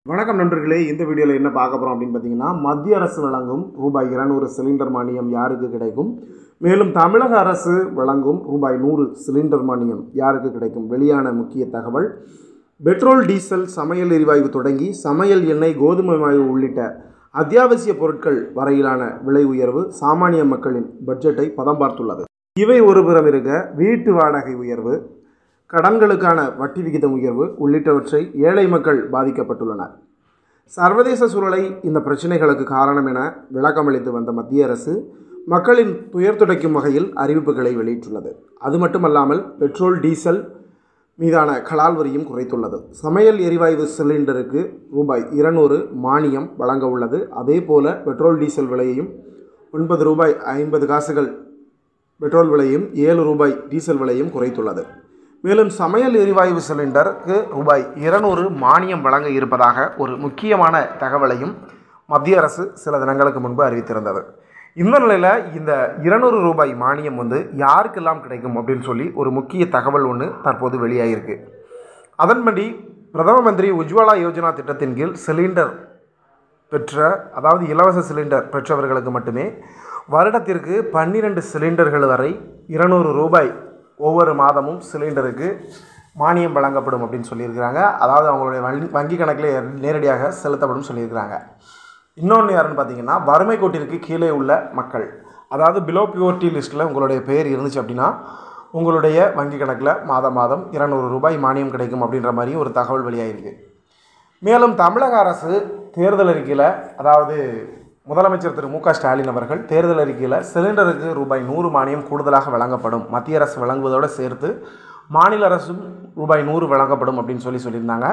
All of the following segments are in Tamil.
வணக்கம் நண்பர்களே இந்த வீடியோவில் என்ன பார்க்க போகிறோம் அப்படின்னு பார்த்தீங்கன்னா மத்திய அரசு வழங்கும் ரூபாய் இருநூறு சிலிண்டர் மானியம் யாருக்கு கிடைக்கும் மேலும் தமிழக அரசு வழங்கும் ரூபாய் நூறு சிலிண்டர் மானியம் யாருக்கு கிடைக்கும் வெளியான முக்கிய தகவல் பெட்ரோல் டீசல் சமையல் எரிவாயு தொடங்கி சமையல் எண்ணெய் கோதுமை மாவு உள்ளிட்ட அத்தியாவசிய பொருட்கள் வரையிலான விலை உயர்வு சாமானிய மக்களின் பட்ஜெட்டை பதம் பார்த்துள்ளது இவை ஒருபுறம் இருக்க வீட்டு வாடகை உயர்வு கடன்களுக்கான வட்டி விகிதம் உயர்வு உள்ளிட்டவற்றை ஏழை மக்கள் பாதிக்கப்பட்டுள்ளனர் சர்வதேச சூழலை இந்த பிரச்சினைகளுக்கு காரணம் என விளக்கமளித்து வந்த மத்திய அரசு மக்களின் துயர் துடைக்கும் வகையில் அறிவிப்புகளை வெளியிட்டுள்ளது அது மட்டுமல்லாமல் பெட்ரோல் டீசல் மீதான கலால் வரியும் குறைத்துள்ளது சமையல் எரிவாயு சிலிண்டருக்கு ரூபாய் இருநூறு மானியம் வழங்க உள்ளது அதே போல பெட்ரோல் டீசல் விலையையும் ஒன்பது ரூபாய் ஐம்பது காசுகள் பெட்ரோல் விலையும் ஏழு ரூபாய் டீசல் விலையும் குறைத்துள்ளது மேலும் சமையல் எரிவாயு சிலிண்டருக்கு ரூபாய் இருநூறு மானியம் வழங்க இருப்பதாக ஒரு முக்கியமான தகவலையும் மத்திய அரசு சில தினங்களுக்கு முன்பு அறிவித்திருந்தது இந்த நிலையில் இந்த இருநூறு ரூபாய் மானியம் வந்து யாருக்கெல்லாம் கிடைக்கும் அப்படின்னு சொல்லி ஒரு முக்கிய தகவல் ஒன்று தற்போது வெளியாகிருக்கு அதன்படி பிரதம மந்திரி உஜ்வாலா யோஜனா திட்டத்தின் கீழ் சிலிண்டர் பெற்ற அதாவது இலவச சிலிண்டர் பெற்றவர்களுக்கு மட்டுமே வருடத்திற்கு பன்னிரெண்டு சிலிண்டர்கள் வரை இருநூறு ரூபாய் ஒவ்வொரு மாதமும் சிலிண்டருக்கு மானியம் வழங்கப்படும் அப்படின்னு சொல்லியிருக்கிறாங்க அதாவது அவங்களுடைய வங்கி வங்கி கணக்கில் நேரடியாக செலுத்தப்படும் சொல்லியிருக்கிறாங்க இன்னொன்று யாருன்னு பார்த்தீங்கன்னா வறுமை கோட்டிற்கு கீழே உள்ள மக்கள் அதாவது பிலோ பியூரிட்டி லிஸ்ட்டில் உங்களுடைய பெயர் இருந்துச்சு அப்படின்னா உங்களுடைய வங்கி கணக்கில் மாதம் மாதம் இருநூறு ரூபாய் மானியம் கிடைக்கும் அப்படின்ற மாதிரியும் ஒரு தகவல் வெளியாகிருக்கு மேலும் தமிழக அரசு தேர்தல் அறிக்கையில் அதாவது முதலமைச்சர் திரு மு க ஸ்டாலின் அவர்கள் தேர்தல் அறிக்கையில் சிலிண்டருக்கு ரூபாய் நூறு மானியம் கூடுதலாக வழங்கப்படும் மத்திய அரசு வழங்குவதோடு சேர்த்து மாநில அரசும் ரூபாய் நூறு வழங்கப்படும் அப்படின்னு சொல்லி சொல்லியிருந்தாங்க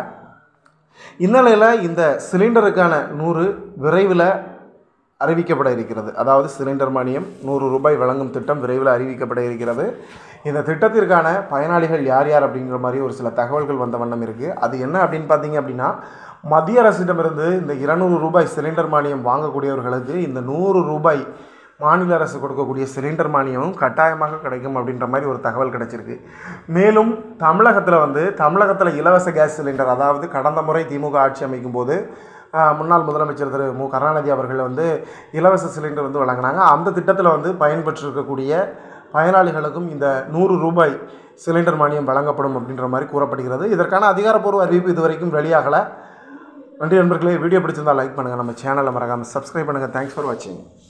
இந்நிலையில் இந்த சிலிண்டருக்கான நூறு விரைவில் அறிவிக்கப்பட இருக்கிறது அதாவது சிலிண்டர் மானியம் நூறு ரூபாய் வழங்கும் திட்டம் விரைவில் அறிவிக்கப்பட இருக்கிறது இந்த திட்டத்திற்கான பயனாளிகள் யார் யார் அப்படிங்கிற மாதிரி ஒரு சில தகவல்கள் வந்த வண்ணம் இருக்குது அது என்ன அப்படின்னு பார்த்தீங்க அப்படின்னா மத்திய அரசிடமிருந்து இந்த இருநூறு ரூபாய் சிலிண்டர் மானியம் வாங்கக்கூடியவர்களுக்கு இந்த நூறு ரூபாய் மாநில அரசு கொடுக்கக்கூடிய சிலிண்டர் மானியமும் கட்டாயமாக கிடைக்கும் அப்படின்ற மாதிரி ஒரு தகவல் கிடைச்சிருக்கு மேலும் தமிழகத்தில் வந்து தமிழகத்தில் இலவச கேஸ் சிலிண்டர் அதாவது கடந்த முறை திமுக ஆட்சி அமைக்கும் போது ஆஹ், முன்னாள் முதலமைச்சர் திரு மு கருணாநிதி அவர்கள் வந்து இலவச சிலிண்டர் வந்து வழங்கினாங்க அந்த திட்டத்தில் வந்து பயன்பெற்றிருக்கக்கூடிய பயனாளிகளுக்கும் இந்த நூறு ரூபாய் சிலிண்டர் மானியம் வழங்கப்படும் அப்படின்ற மாதிரி கூறப்படுகிறது இதற்கான அதிகாரப்பூர்வ அறிவிப்பு இதுவரைக்கும் வெளியாகலை நன்றி நண்பர்களே வீடியோ பிடிச்சிருந்தால் லைக் பண்ணுங்கள் நம்ம சேனலை மறக்காமல் சப்ஸ்கிரைப் பண்ணுங்கள் தேங்க்ஸ் ஃபார் வாட்சிங்